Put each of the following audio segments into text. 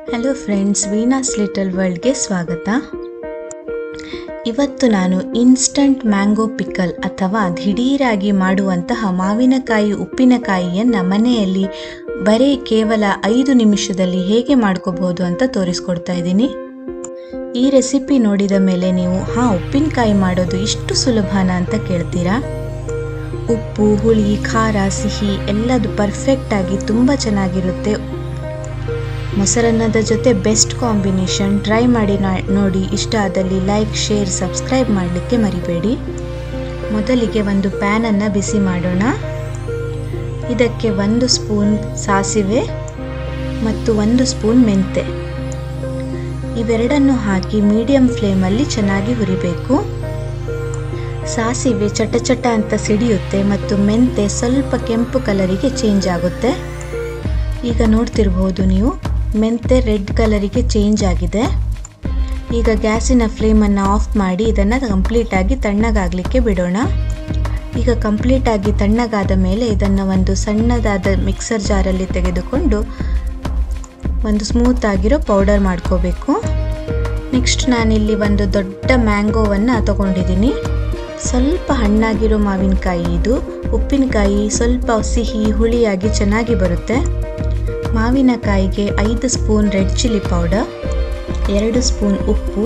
hello friends Veena's little ವರ್ಲ್ಡ್ಗೆ ಸ್ವಾಗತ ಇವತ್ತು ನಾನು ಇನ್ಸ್ಟಂಟ್ ಮ್ಯಾಂಗೋ ಪಿಕಲ್ ಅಥವಾ ದಿಢೀರಾಗಿ ಮಾಡುವಂತಹ ಮಾವಿನಕಾಯಿ ಉಪ್ಪಿನಕಾಯಿಯನ್ನು ಮನೆಯಲ್ಲಿ ಬರೀ ಕೇವಲ ಐದು ನಿಮಿಷದಲ್ಲಿ ಹೇಗೆ ಮಾಡ್ಕೋಬಹುದು ಅಂತ ತೋರಿಸ್ಕೊಡ್ತಾ ಇದ್ದೀನಿ ಈ ರೆಸಿಪಿ ನೋಡಿದ ಮೇಲೆ ನೀವು ಹಾಂ ಉಪ್ಪಿನಕಾಯಿ ಮಾಡೋದು ಇಷ್ಟು ಸುಲಭನಾ ಅಂತ ಕೇಳ್ತೀರಾ ಉಪ್ಪು ಹುಳಿ ಖಾರ ಸಿಹಿ ಎಲ್ಲದು ಪರ್ಫೆಕ್ಟಾಗಿ ತುಂಬ ಚೆನ್ನಾಗಿರುತ್ತೆ ಮೊಸರನ್ನದ ಜೊತೆ ಬೆಸ್ಟ್ ಕಾಂಬಿನೇಷನ್ ಟ್ರೈ ಮಾಡಿ ನಾ- ನೋಡಿ ಇಷ್ಟ ಆದಲ್ಲಿ ಲೈಕ್ ಶೇರ್ ಸಬ್ಸ್ಕ್ರೈಬ್ ಮಾಡಲಿಕ್ಕೆ ಮರಿಬೇಡಿ ಮೊದಲಿಗೆ ಒಂದು ಪ್ಯಾನನ್ನು ಬಿಸಿ ಮಾಡೋಣ ಇದಕ್ಕೆ ಒಂದು ಸ್ಪೂನ್ ಸಾಸಿವೆ ಮತ್ತು ಒಂದು ಸ್ಪೂನ್ ಮೆಂತೆ ಇವೆರಡನ್ನು ಹಾಕಿ ಮೀಡಿಯಂ ಫ್ಲೇಮಲ್ಲಿ ಚೆನ್ನಾಗಿ ಹುರಿಬೇಕು ಸಾಸಿವೆ ಚಟ ಚಟ ಅಂತ ಸಿಡಿಯುತ್ತೆ ಮತ್ತು ಮೆಂತೆ ಸ್ವಲ್ಪ ಕೆಂಪು ಕಲರಿಗೆ ಚೇಂಜ್ ಆಗುತ್ತೆ ಈಗ ನೋಡ್ತಿರ್ಬೋದು ನೀವು ಮೆಂತೆ ರೆಡ್ ಕಲರಿಗೆ ಚೇಂಜ್ ಆಗಿದೆ ಈಗ ಗ್ಯಾಸಿನ ಫ್ಲೇಮನ್ನು ಆಫ್ ಮಾಡಿ ಇದನ್ನು ಕಂಪ್ಲೀಟಾಗಿ ತಣ್ಣಗಾಗಲಿಕ್ಕೆ ಬಿಡೋಣ ಈಗ ಕಂಪ್ಲೀಟಾಗಿ ತಣ್ಣಗಾದ ಮೇಲೆ ಇದನ್ನು ಒಂದು ಸಣ್ಣದಾದ ಮಿಕ್ಸರ್ ಜಾರಲ್ಲಿ ತೆಗೆದುಕೊಂಡು ಒಂದು ಸ್ಮೂತ್ ಆಗಿರೋ ಪೌಡರ್ ಮಾಡ್ಕೋಬೇಕು ನೆಕ್ಸ್ಟ್ ನಾನಿಲ್ಲಿ ಒಂದು ದೊಡ್ಡ ಮ್ಯಾಂಗೋವನ್ನು ತಗೊಂಡಿದ್ದೀನಿ ಸ್ವಲ್ಪ ಹಣ್ಣಾಗಿರೋ ಮಾವಿನಕಾಯಿ ಇದು ಉಪ್ಪಿನಕಾಯಿ ಸ್ವಲ್ಪ ಸಿಹಿ ಹುಳಿಯಾಗಿ ಚೆನ್ನಾಗಿ ಬರುತ್ತೆ ಮಾವಿನಕಾಯಿಗೆ ಐದು ಸ್ಪೂನ್ ರೆಡ್ ಚಿಲ್ಲಿ ಪೌಡರ್ ಎರಡು ಸ್ಪೂನ್ ಉಪ್ಪು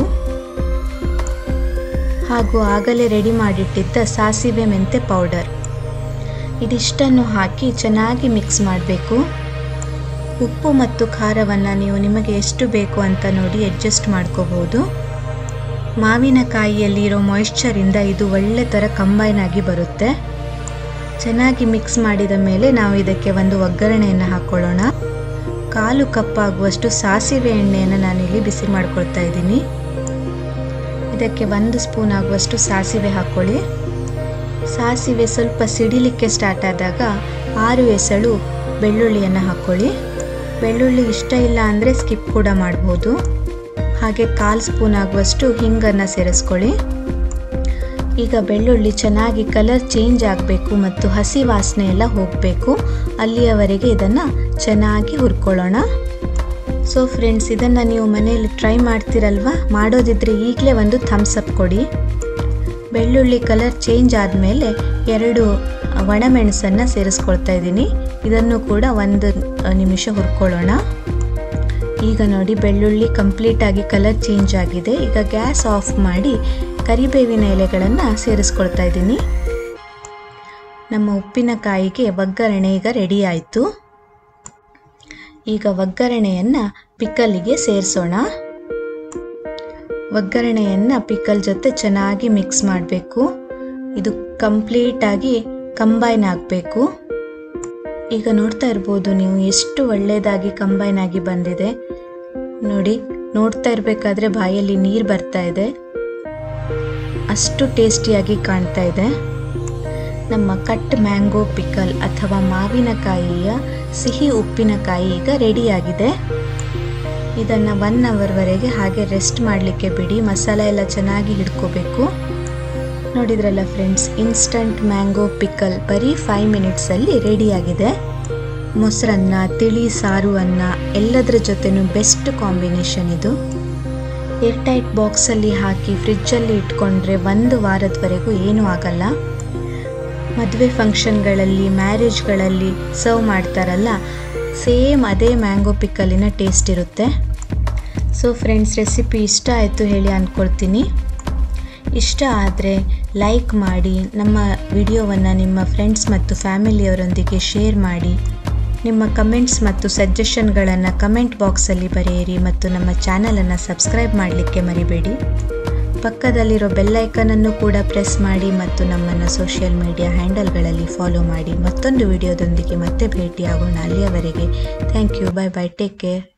ಹಾಗೂ ಆಗಲೇ ರೆಡಿ ಮಾಡಿಟ್ಟಿದ್ದ ಸಾಸಿವೆ ಮೆಂತೆ ಪೌಡರ್ ಇದಿಷ್ಟನ್ನು ಹಾಕಿ ಚೆನ್ನಾಗಿ ಮಿಕ್ಸ್ ಮಾಡಬೇಕು ಉಪ್ಪು ಮತ್ತು ಖಾರವನ್ನು ನೀವು ನಿಮಗೆ ಎಷ್ಟು ಬೇಕು ಅಂತ ನೋಡಿ ಅಡ್ಜಸ್ಟ್ ಮಾಡ್ಕೋಬಹುದು ಮಾವಿನಕಾಯಿಯಲ್ಲಿರೋ ಮಾಯಿಶ್ಚರಿಂದ ಇದು ಒಳ್ಳೆ ಥರ ಕಂಬೈನ್ ಆಗಿ ಬರುತ್ತೆ ಚೆನ್ನಾಗಿ ಮಿಕ್ಸ್ ಮಾಡಿದ ಮೇಲೆ ನಾವು ಇದಕ್ಕೆ ಒಂದು ಒಗ್ಗರಣೆಯನ್ನು ಹಾಕ್ಕೊಳ್ಳೋಣ ಕಾಲು ಕಪ್ ಆಗುವಷ್ಟು ಸಾಸಿವೆ ಎಣ್ಣೆಯನ್ನು ನಾನಿಲ್ಲಿ ಬಿಸಿ ಮಾಡ್ಕೊಳ್ತಾ ಇದ್ದೀನಿ ಇದಕ್ಕೆ ಒಂದು ಸ್ಪೂನ್ ಆಗುವಷ್ಟು ಸಾಸಿವೆ ಹಾಕ್ಕೊಳ್ಳಿ ಸಾಸಿವೆ ಸ್ವಲ್ಪ ಸಿಡಿಲಿಕ್ಕೆ ಸ್ಟಾರ್ಟ್ ಆದಾಗ ಆರು ಎಸಳು ಬೆಳ್ಳುಳ್ಳಿಯನ್ನು ಹಾಕ್ಕೊಳ್ಳಿ ಬೆಳ್ಳುಳ್ಳಿ ಇಷ್ಟ ಇಲ್ಲ ಅಂದರೆ ಸ್ಕಿಪ್ ಕೂಡ ಮಾಡ್ಬೋದು ಹಾಗೆ ಕಾಲು ಸ್ಪೂನ್ ಆಗುವಷ್ಟು ಹಿಂಗನ್ನು ಸೇರಿಸ್ಕೊಳ್ಳಿ ಈಗ ಬೆಳ್ಳುಳ್ಳಿ ಚೆನ್ನಾಗಿ ಕಲರ್ ಚೇಂಜ್ ಆಗಬೇಕು ಮತ್ತು ಹಸಿ ವಾಸನೆ ಎಲ್ಲ ಹೋಗಬೇಕು ಅಲ್ಲಿಯವರೆಗೆ ಇದನ್ನು ಚೆನ್ನಾಗಿ ಹುರ್ಕೊಳ್ಳೋಣ ಸೊ ಫ್ರೆಂಡ್ಸ್ ಇದನ್ನು ನೀವು ಮನೆಯಲ್ಲಿ ಟ್ರೈ ಮಾಡ್ತೀರಲ್ವಾ ಮಾಡೋದಿದ್ರೆ ಈಗಲೇ ಒಂದು ಥಮ್ಸ್ ಅಪ್ ಕೊಡಿ ಬೆಳ್ಳುಳ್ಳಿ ಕಲರ್ ಚೇಂಜ್ ಆದಮೇಲೆ ಎರಡು ಒಣಮೆಣಸನ್ನು ಸೇರಿಸ್ಕೊಳ್ತಾ ಇದ್ದೀನಿ ಇದನ್ನು ಕೂಡ ಒಂದು ನಿಮಿಷ ಹುರ್ಕೊಳ್ಳೋಣ ಈಗ ನೋಡಿ ಬೆಳ್ಳುಳ್ಳಿ ಕಂಪ್ಲೀಟಾಗಿ ಕಲರ್ ಚೇಂಜ್ ಆಗಿದೆ ಈಗ ಗ್ಯಾಸ್ ಆಫ್ ಮಾಡಿ ಕರಿಬೇವಿನ ಎಲೆಗಳನ್ನು ಸೇರಿಸ್ಕೊಳ್ತಾ ಇದ್ದೀನಿ ನಮ್ಮ ಉಪ್ಪಿನಕಾಯಿಗೆ ಒಗ್ಗರಣೆ ಈಗ ರೆಡಿ ಆಯಿತು ಈಗ ಒಗ್ಗರಣೆಯನ್ನು ಪಿಕ್ಕಲಿಗೆ ಸೇರಿಸೋಣ ಒಗ್ಗರಣೆಯನ್ನು ಪಿಕ್ಕಲ್ ಜೊತೆ ಚೆನ್ನಾಗಿ ಮಿಕ್ಸ್ ಮಾಡಬೇಕು ಇದು ಕಂಪ್ಲೀಟಾಗಿ ಕಂಬೈನ್ ಆಗಬೇಕು ಈಗ ನೋಡ್ತಾ ಇರ್ಬೋದು ನೀವು ಎಷ್ಟು ಒಳ್ಳೆಯದಾಗಿ ಕಂಬೈನ್ ಆಗಿ ಬಂದಿದೆ ನೋಡಿ ನೋಡ್ತಾ ಇರಬೇಕಾದ್ರೆ ಬಾಯಲ್ಲಿ ನೀರು ಬರ್ತಾ ಇದೆ ಅಷ್ಟು ಟೇಸ್ಟಿಯಾಗಿ ಕಾಣ್ತಾ ಇದೆ ನಮ್ಮ ಕಟ್ ಮ್ಯಾಂಗೋ ಪಿಕಲ್ ಅಥವಾ ಮಾವಿನಕಾಯಿಯ ಸಿಹಿ ಉಪ್ಪಿನಕಾಯಿ ಈಗ ರೆಡಿಯಾಗಿದೆ ಇದನ್ನು ಒನ್ ಅವರ್ವರೆಗೆ ಹಾಗೆ ರೆಸ್ಟ್ ಮಾಡಲಿಕ್ಕೆ ಬಿಡಿ ಮಸಾಲೆ ಎಲ್ಲ ಚೆನ್ನಾಗಿ ಹಿಡ್ಕೋಬೇಕು ನೋಡಿದ್ರಲ್ಲ ಫ್ರೆಂಡ್ಸ್ ಇನ್ಸ್ಟಂಟ್ ಮ್ಯಾಂಗೋ ಪಿಕಲ್ ಬರೀ ಫೈವ್ ಮಿನಿಟ್ಸಲ್ಲಿ ರೆಡಿಯಾಗಿದೆ ಮೊಸರನ್ನ ತಿಳಿ ಸಾರು ಅನ್ನ ಎಲ್ಲದರ ಜೊತೆನೂ ಬೆಸ್ಟ್ ಕಾಂಬಿನೇಷನ್ ಇದು ಏರ್ಟೈಟ್ ಬಾಕ್ಸಲ್ಲಿ ಹಾಕಿ ಫ್ರಿಜ್ಜಲ್ಲಿ ಇಟ್ಕೊಂಡ್ರೆ ಒಂದು ವಾರದವರೆಗೂ ಏನೂ ಆಗಲ್ಲ ಮದುವೆ ಫಂಕ್ಷನ್ಗಳಲ್ಲಿ ಮ್ಯಾರೇಜ್ಗಳಲ್ಲಿ ಸರ್ವ್ ಮಾಡ್ತಾರಲ್ಲ ಸೇಮ್ ಅದೇ ಮ್ಯಾಂಗೋ ಪಿಕ್ಕಲಿನ ಟೇಸ್ಟ್ ಇರುತ್ತೆ ಸೊ ಫ್ರೆಂಡ್ಸ್ ರೆಸಿಪಿ ಇಷ್ಟ ಆಯಿತು ಹೇಳಿ ಅಂದ್ಕೊಳ್ತೀನಿ ಇಷ್ಟ ಆದರೆ ಲೈಕ್ ಮಾಡಿ ನಮ್ಮ ವಿಡಿಯೋವನ್ನು ನಿಮ್ಮ ಫ್ರೆಂಡ್ಸ್ ಮತ್ತು ಫ್ಯಾಮಿಲಿಯವರೊಂದಿಗೆ ಶೇರ್ ಮಾಡಿ ನಿಮ್ಮ ಕಮೆಂಟ್ಸ್ ಮತ್ತು ಸಜೆಷನ್ಗಳನ್ನು ಕಮೆಂಟ್ ಬಾಕ್ಸಲ್ಲಿ ಬರೆಯಿರಿ ಮತ್ತು ನಮ್ಮ ಚಾನಲನ್ನು ಸಬ್ಸ್ಕ್ರೈಬ್ ಮಾಡಲಿಕ್ಕೆ ಮರಿಬೇಡಿ ಪಕ್ಕದಲ್ಲಿರೋ ಬೆಲ್ಲೈಕನನ್ನು ಕೂಡ ಪ್ರೆಸ್ ಮಾಡಿ ಮತ್ತು ನಮ್ಮನ್ನು ಸೋಷಿಯಲ್ ಮೀಡಿಯಾ ಹ್ಯಾಂಡಲ್ಗಳಲ್ಲಿ ಫಾಲೋ ಮಾಡಿ ಮತ್ತೊಂದು ವಿಡಿಯೋದೊಂದಿಗೆ ಮತ್ತೆ ಭೇಟಿಯಾಗೋಣ ಅಲ್ಲಿಯವರೆಗೆ thank you bye bye take care